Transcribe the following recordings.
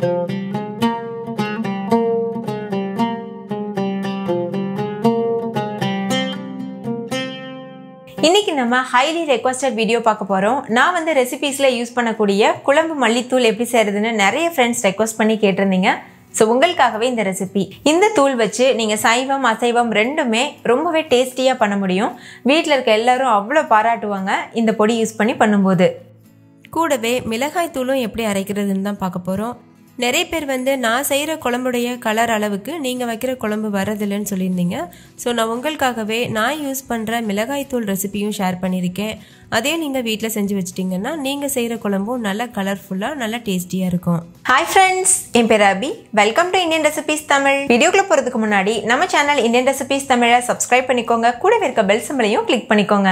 இன்னைக்கு நம்ம highly requested video பார்க்க போகிறோம் நான் வந்து ரெசிபீஸில் யூஸ் பண்ணக்கூடிய குழம்பு மல்லித்தூள் எப்படி செய்கிறதுன்னு நிறைய ஃப்ரெண்ட்ஸ் ரெக்வஸ்ட் பண்ணி கேட்டிருந்தீங்க ஸோ உங்களுக்காகவே இந்த ரெசிபி இந்த தூள் வச்சு நீங்கள் சைவம் அசைவம் ரெண்டுமே ரொம்பவே டேஸ்டியாக பண்ண முடியும் வீட்டில் இருக்க எல்லாரும் அவ்வளோ பாராட்டுவாங்க இந்த பொடி யூஸ் பண்ணி பண்ணும்போது கூடவே மிளகாய் தூளும் எப்படி அரைக்கிறதுன்னு தான் பார்க்க போகிறோம் நிறைய பேர் வந்து நான் செய்கிற குழம்புடைய கலர் அளவுக்கு நீங்கள் வைக்கிற குழம்பு வரதில்லைன்னு சொல்லியிருந்தீங்க ஸோ நான் உங்களுக்காகவே நான் யூஸ் பண்ணுற மிளகாய் தூள் ரெசிபியும் ஷேர் பண்ணியிருக்கேன் அதே நீங்கள் வீட்டில் செஞ்சு வச்சிட்டிங்கன்னா நீங்கள் செய்கிற குழம்பும் நல்லா கலர்ஃபுல்லாக நல்லா டேஸ்டியாக இருக்கும் ஹாய் ஃப்ரெண்ட்ஸ் என் பேர் Abi welcome to Indian recipes Tamil வீடியோக்குள்ள போகிறதுக்கு முன்னாடி நம்ம சேனல் இந்தியன் ரெசிபீஸ் தமிழை சப்ஸ்கிரைப் பண்ணிக்கோங்க கூடவே இருக்க பெல் சிம்பளையும் கிளிக் பண்ணிக்கோங்க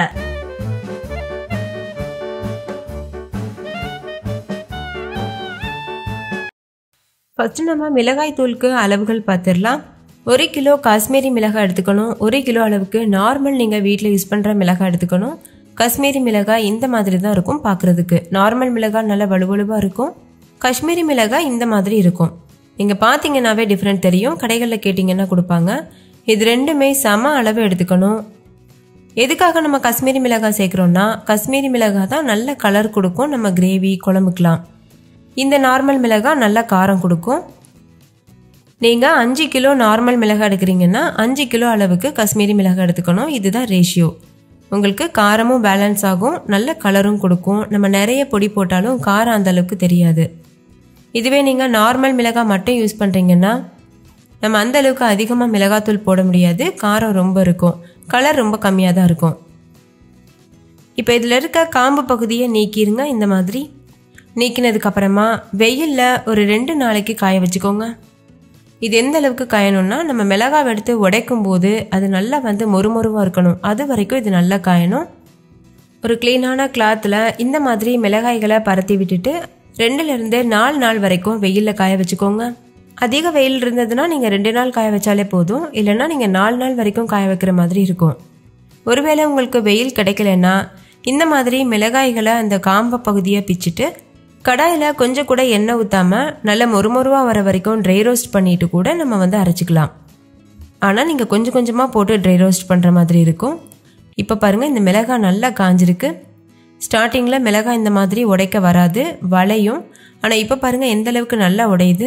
ஃபஸ்ட்டு நம்ம மிளகாய் தூளுக்கு அளவுகள் பார்த்துடலாம் ஒரு கிலோ காஷ்மீரி மிளகாய் எடுத்துக்கணும் ஒரு கிலோ அளவுக்கு நார்மல் நீங்கள் வீட்டில் யூஸ் பண்ணுற மிளகாய் எடுத்துக்கணும் காஷ்மீரி மிளகாய் இந்த மாதிரி தான் இருக்கும் பார்க்குறதுக்கு நார்மல் மிளகாய் நல்லா வலுவலுவாக இருக்கும் காஷ்மீரி மிளகாய் இந்த மாதிரி இருக்கும் நீங்கள் பார்த்தீங்கன்னாவே டிஃப்ரெண்ட் தெரியும் கடைகளில் கேட்டிங்கன்னா கொடுப்பாங்க இது ரெண்டுமே சம அளவு எடுத்துக்கணும் எதுக்காக நம்ம காஷ்மீரி மிளகாய் சேர்க்குறோன்னா காஷ்மீரி மிளகாய் தான் நல்ல கலர் கொடுக்கும் நம்ம கிரேவி குழம்புக்கலாம் இந்த நார்மல் மிளகாய் நல்ல காரம் கொடுக்கும் நீங்கள் அஞ்சு கிலோ நார்மல் மிளகாய் எடுக்கிறீங்கன்னா அஞ்சு கிலோ அளவுக்கு காஷ்மீரி மிளகாய் எடுத்துக்கணும் இதுதான் ரேஷியோ உங்களுக்கு காரமும் பேலன்ஸ் ஆகும் நல்ல கலரும் கொடுக்கும் நம்ம நிறைய பொடி போட்டாலும் காரம் அந்த அளவுக்கு தெரியாது இதுவே நீங்கள் நார்மல் மிளகாய் மட்டும் யூஸ் பண்ணுறீங்கன்னா நம்ம அந்த அளவுக்கு அதிகமாக மிளகாத்தூள் போட முடியாது காரம் ரொம்ப இருக்கும் கலர் ரொம்ப கம்மியாக தான் இருக்கும் இப்போ இதில் இருக்க காம்பு பகுதியை நீக்கிருங்க இந்த மாதிரி நீக்கினதுக்கு அப்புறமா வெயிலில் ஒரு ரெண்டு நாளைக்கு காய வச்சுக்கோங்க இது எந்த அளவுக்கு காயணும்னா நம்ம மிளகாவை எடுத்து உடைக்கும் போது அது நல்லா வந்து மொறுமொறுவாக இருக்கணும் அது வரைக்கும் இது நல்லா காயணும் ஒரு க்ளீனான கிளாத்தில் இந்த மாதிரி மிளகாய்களை பரத்தி விட்டுட்டு ரெண்டுலேருந்து நாலு நாள் வரைக்கும் வெயிலில் காய வச்சுக்கோங்க அதிக வெயில் இருந்ததுன்னா நீங்கள் ரெண்டு நாள் காய வச்சாலே போதும் இல்லைன்னா நீங்கள் நாலு நாள் வரைக்கும் காய வைக்கிற மாதிரி இருக்கும் ஒருவேளை உங்களுக்கு வெயில் கிடைக்கலன்னா இந்த மாதிரி மிளகாய்களை அந்த காம்ப பகுதியை பிச்சுட்டு கடாயில் கொஞ்சம் கூட எண்ணெய் ஊற்றாம நல்ல மொறுமொறுவாக வர வரைக்கும் ட்ரை ரோஸ்ட் பண்ணிட்டு கூட நம்ம வந்து அரைச்சிக்கலாம் ஆனால் நீங்கள் கொஞ்சம் கொஞ்சமாக போட்டு ட்ரை ரோஸ்ட் பண்ணுற மாதிரி இருக்கும் இப்போ பாருங்கள் இந்த மிளகாய் நல்லா காஞ்சிருக்கு ஸ்டார்டிங்கில் மிளகாய் இந்த மாதிரி உடைக்க வராது வளையும் ஆனால் இப்போ பாருங்கள் எந்த அளவுக்கு நல்லா உடையுது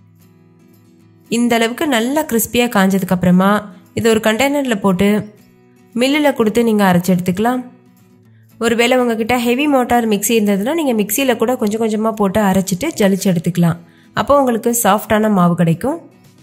இந்த அளவுக்கு நல்லா கிறிஸ்பியாக காஞ்சதுக்கப்புறமா இது ஒரு கண்டெய்னரில் போட்டு மில்லில் கொடுத்து நீங்கள் அரைச்சி எடுத்துக்கலாம் ஒருவேளை உங்ககிட்ட ஹெவி மோட்டார் மிக்சி இருந்ததுன்னா நீங்கள் மிக்சியில் கூட கொஞ்சம் கொஞ்சமாக போட்டு அரைச்சிட்டு ஜலிச்சு எடுத்துக்கலாம் அப்போ உங்களுக்கு சாஃப்டான மாவு கிடைக்கும்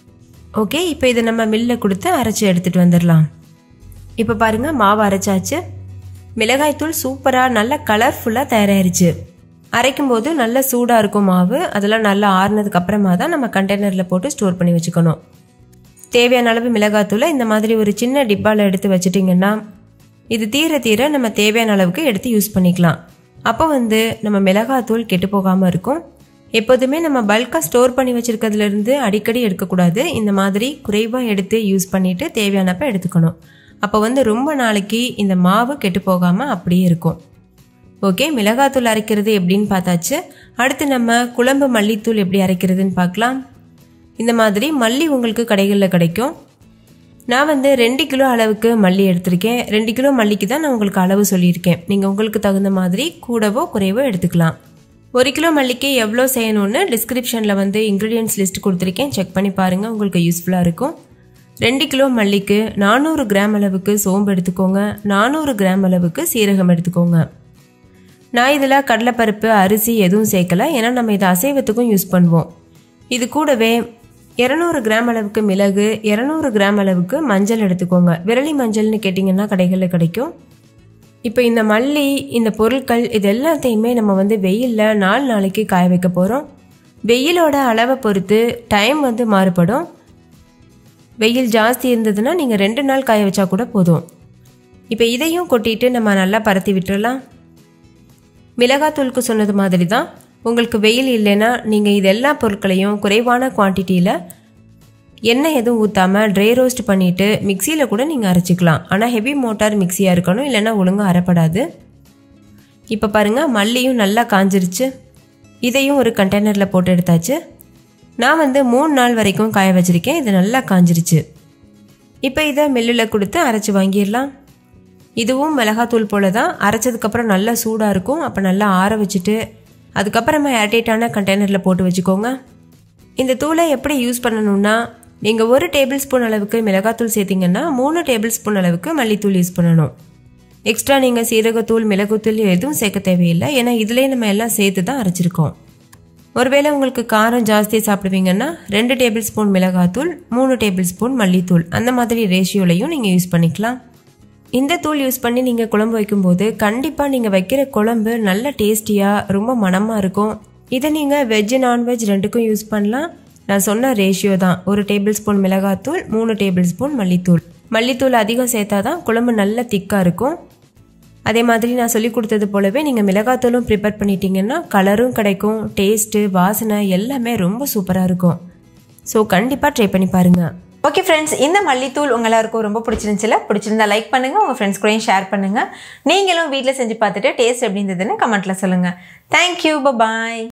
ஓகே இப்போ இதை நம்ம மில்லில் கொடுத்து அரைச்சி எடுத்துகிட்டு வந்துடலாம் இப்போ பாருங்கள் மாவு அரைச்சாச்சு மிளகாய்த்தூள் சூப்பராக நல்ல கலர்ஃபுல்லாக தயாராகிருச்சு அரைக்கும் போது நல்ல சூடாக இருக்கும் மாவு அதெல்லாம் நல்லா ஆறுனதுக்கு அப்புறமா தான் நம்ம கண்டெய்னரில் போட்டு ஸ்டோர் பண்ணி வச்சுக்கணும் தேவையான அளவு மிளகாத்தூளை இந்த மாதிரி ஒரு சின்ன டிப்பாவில் எடுத்து வச்சிட்டிங்கன்னா இது தீர தீர நம்ம தேவையான அளவுக்கு எடுத்து யூஸ் பண்ணிக்கலாம் அப்போ வந்து நம்ம மிளகாத்தூள் கெட்டு போகாமல் இருக்கும் எப்போதுமே நம்ம பல்காக ஸ்டோர் பண்ணி வச்சுருக்கிறதுலேருந்து அடிக்கடி எடுக்கக்கூடாது இந்த மாதிரி குறைவாக எடுத்து யூஸ் பண்ணிவிட்டு தேவையானப்போ எடுத்துக்கணும் அப்போ வந்து ரொம்ப நாளைக்கு இந்த மாவு கெட்டு போகாமல் அப்படியே இருக்கும் ஓகே மிளகாத்தூள் அரைக்கிறது எப்படின்னு பார்த்தாச்சு அடுத்து நம்ம குழம்பு மல்லித்தூள் எப்படி அரைக்கிறதுன்னு பார்க்கலாம் இந்த மாதிரி மல்லி உங்களுக்கு கடைகளில் கிடைக்கும் நான் வந்து ரெண்டு கிலோ அளவுக்கு மல்லி எடுத்திருக்கேன் ரெண்டு கிலோ மல்லிக்கு தான் நான் உங்களுக்கு அளவு சொல்லியிருக்கேன் நீங்கள் உங்களுக்கு தகுந்த மாதிரி கூடவோ குறைவோ எடுத்துக்கலாம் ஒரு கிலோ மல்லிக்கு எவ்வளோ செய்யணும்னு டிஸ்கிரிப்ஷனில் வந்து இன்க்ரீடியன்ஸ் லிஸ்ட் கொடுத்துருக்கேன் செக் பண்ணி பாருங்கள் உங்களுக்கு யூஸ்ஃபுல்லாக இருக்கும் ரெண்டு கிலோ மல்லிக்கு நானூறு கிராம் அளவுக்கு சோம்பு எடுத்துக்கோங்க நானூறு கிராம் அளவுக்கு சீரகம் எடுத்துக்கோங்க நான் இதில் கடலைப்பருப்பு அரிசி எதுவும் சேர்க்கல ஏன்னா நம்ம இதை அசைவத்துக்கும் யூஸ் பண்ணுவோம் இது கூடவே இரநூறு கிராம் அளவுக்கு மிளகு இரநூறு கிராம் அளவுக்கு மஞ்சள் எடுத்துக்கோங்க விரலி மஞ்சள்னு கேட்டிங்கன்னா கடைகளில் கிடைக்கும் இப்போ இந்த மல்லி இந்த பொருட்கள் இது எல்லாத்தையுமே நம்ம வந்து வெயிலில் நாலு நாளைக்கு காய வைக்க போகிறோம் வெயிலோட அளவை பொறுத்து டைம் வந்து மாறுபடும் வெயில் ஜாஸ்தி இருந்ததுன்னா நீங்கள் ரெண்டு நாள் காய வச்சா கூட போதும் இப்போ இதையும் கொட்டிட்டு நம்ம நல்லா பரத்தி விட்டுறலாம் மிளகாத்தூளுக்கு சொன்னது மாதிரி தான் உங்களுக்கு வெயில் இல்லைன்னா நீங்கள் இது எல்லா பொருட்களையும் குறைவான குவான்டிட்டியில் எண்ணெய் எதுவும் ஊற்றாமல் ட்ரை ரோஸ்ட் பண்ணிவிட்டு மிக்சியில் கூட நீங்கள் அரைச்சிக்கலாம் ஆனால் ஹெவி மோட்டார் மிக்சியாக இருக்கணும் இல்லைன்னா ஒழுங்காக அரைப்படாது இப்போ பாருங்கள் மல்லியும் நல்லா காஞ்சிருச்சு இதையும் ஒரு கண்டெய்னரில் போட்டு எடுத்தாச்சு நான் வந்து மூணு நாள் வரைக்கும் காய வச்சுருக்கேன் இது நல்லா காஞ்சிருச்சு இப்போ இதை மில்லில் கொடுத்து அரைச்சி வாங்கிடலாம் இதுவும் மிளகாத்தூள் போல தான் அரைச்சதுக்கப்புறம் நல்லா சூடாக இருக்கும் அப்போ நல்லா ஆற வச்சுட்டு அதுக்கப்புறமா ஏர்டைட்டான கண்டெய்னரில் போட்டு வச்சுக்கோங்க இந்த தூளை எப்படி யூஸ் பண்ணணும்னா நீங்கள் ஒரு டேபிள் ஸ்பூன் அளவுக்கு மிளகாத்தூள் சேர்த்திங்கன்னா மூணு டேபிள் ஸ்பூன் அளவுக்கு மல்லித்தூள் யூஸ் பண்ணணும் எக்ஸ்ட்ரா நீங்கள் சீரகத்தூள் மிளகுத்தூள் எதுவும் சேர்க்க தேவையில்லை ஏன்னா இதுலேயே நம்ம எல்லாம் சேர்த்து தான் அரைச்சிருக்கோம் ஒருவேளை உங்களுக்கு காரம் ஜாஸ்தி சாப்பிடுவீங்கன்னா ரெண்டு டேபிள் ஸ்பூன் மிளகாத்தூள் மூணு டேபிள் ஸ்பூன் மல்லித்தூள் அந்த மாதிரி ரேஷியோலையும் நீங்கள் யூஸ் பண்ணிக்கலாம் இந்த தூள் யூஸ் பண்ணி நீங்கள் குழம்பு வைக்கும்போது கண்டிப்பாக நீங்கள் வைக்கிற குழம்பு நல்ல டேஸ்டியாக ரொம்ப மணமாக இருக்கும் இதை நீங்கள் வெஜ் நான்வெஜ் ரெண்டுக்கும் யூஸ் பண்ணலாம் நான் சொன்ன ரேஷியோ தான் ஒரு டேபிள் ஸ்பூன் மிளகாத்தூள் மூணு டேபிள் ஸ்பூன் மல்லித்தூள் மல்லித்தூள் அதிகம் சேர்த்தா தான் குழம்பு நல்ல திக்காக இருக்கும் அதே மாதிரி நான் சொல்லி கொடுத்தது போலவே நீங்கள் மிளகாத்தூளும் ப்ரிப்பேர் பண்ணிட்டீங்கன்னா கலரும் கிடைக்கும் டேஸ்ட்டு வாசனை எல்லாமே ரொம்ப சூப்பராக இருக்கும் ஸோ கண்டிப்பாக ட்ரை பண்ணி பாருங்கள் ஓகே ஃப்ரெண்ட்ஸ் இந்த மல்லித்தூள் உங்க எல்லாருக்கும் ரொம்ப பிடிச்சிருந்துச்சுல பிடிச்சிருந்தா லைக் பண்ணுங்க உங்க ஃப்ரெண்ட்ஸ் கூடயும் ஷேர் பண்ணுங்க நீங்களும் வீட்டில் செஞ்சு பார்த்துட்டு டேஸ்ட் எப்படி இருந்ததுன்னு கமெண்ட்ல சொல்லுங்க தேங்க்யூ பாய்